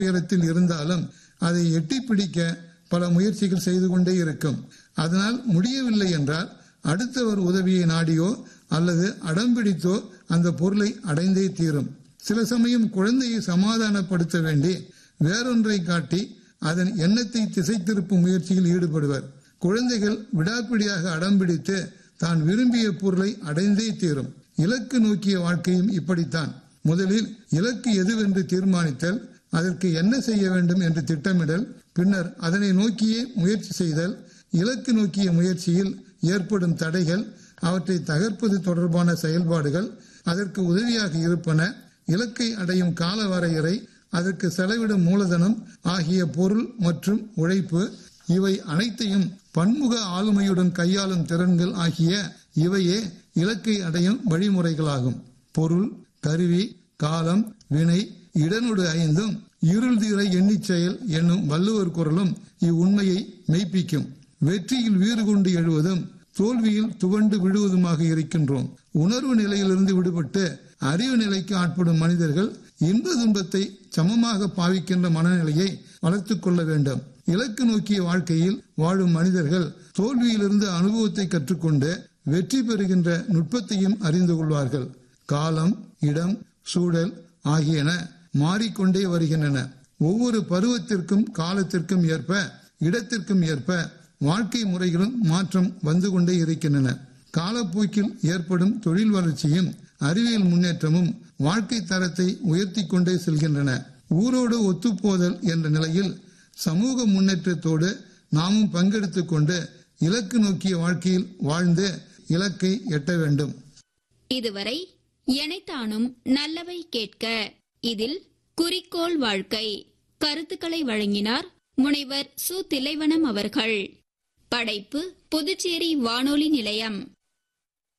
உயரத்தில் இருந்தாலும் அதை எட்டி பிடிக்க பல முயற்சிகள் செய்து கொண்டே இருக்கும் அதனால் முடியவில்லை என்றால் அடுத்தவர் உதவியை நாடியோ அல்லது அடம்பிடித்தோ அந்த பொருளை அடைந்தே தீரும் சில சமயம் குழந்தையை சமாதானப்படுத்த வேண்டி வேறொன்றை காட்டி அதன் எண்ணத்தை திசை திருப்பும் முயற்சியில் ஈடுபடுவர் குழந்தைகள் விடாப்பிடியாக அடம்பிடித்து தான் விரும்பிய பொருளை அடைந்தே தீரும் இலக்கு நோக்கிய வாழ்க்கையும் இப்படித்தான் முதலில் இலக்கு எதுவென்று தீர்மானித்தல் அதற்கு என்ன செய்ய வேண்டும் என்று திட்டமிடல் பின்னர் அதனை நோக்கியே முயற்சி செய்தல் இலக்கு நோக்கிய முயற்சியில் ஏற்படும் தடைகள் அவற்றை தகர்ப்பது தொடர்பான செயல்பாடுகள் அதற்கு உதவியாக இருப்பன இலக்கை அடையும் கால வரையறை அதற்கு செலவிடும் மூலதனம் ஆகிய பொருள் மற்றும் உழைப்பு இவை அனைத்தையும் பன்முக ஆளுமையுடன் கையாளும் திறன்கள் ஆகிய இவையே இலக்கை அடையும் வழிமுறைகளாகும் பொருள் கருவி காலம் வினை இடனொடு ஐந்தும் இருள் தீர எண்ணிச் செயல் என்னும் வள்ளுவர் குரலும் இவ்வுண்மையை மெய்ப்பிக்கும் வெற்றியில் வீறு கொண்டு எழுவதும் தோல்வியில் துவண்டு விழுவதுமாக இருக்கின்றோம் உணர்வு நிலையிலிருந்து விடுபட்டு அறிவு நிலைக்கு ஆட்படும் மனிதர்கள் இன்ப துன்பத்தை சமமாக பாவிக்கின்ற மனநிலையை வளர்த்துக் கொள்ள வேண்டும் இலக்கு நோக்கிய வாழ்க்கையில் வாழும் மனிதர்கள் தோல்வியிலிருந்து அனுபவத்தை கற்றுக்கொண்டு வெற்றி பெறுகின்ற நுட்பத்தையும் அறிந்து கொள்வார்கள் காலம் இடம் சூழல் ஆகியன மாறிக்கொண்டே வருகின்றன ஒவ்வொரு பருவத்திற்கும் காலத்திற்கும் ஏற்ப இடத்திற்கும் ஏற்ப வாழ்க்கை முறைகளும் மாற்றம் வந்து கொண்டே இருக்கின்றன காலப்போக்கில் ஏற்படும் தொழில் வளர்ச்சியும் அறிவியல் முன்னேற்றமும் வாழ்க்கை தரத்தை உயர்த்தி கொண்டே செல்கின்றன ஊரோடு ஒத்துப்போதல் என்ற நிலையில் சமூக முன்னேற்றத்தோடு நாமும் பங்கெடுத்துக் கொண்டு இலக்கு நோக்கிய வாழ்க்கையில் வாழ்ந்து இலக்கை எட்ட வேண்டும் இதுவரை எனைத்தானும் நல்லவை கேட்க இதில் குறிக்கோள் வாழ்க்கை கருத்துக்களை வழங்கினார் முனைவர் சு திலைவனம் அவர்கள் படைப்பு புதுச்சேரி வானொலி நிலையம்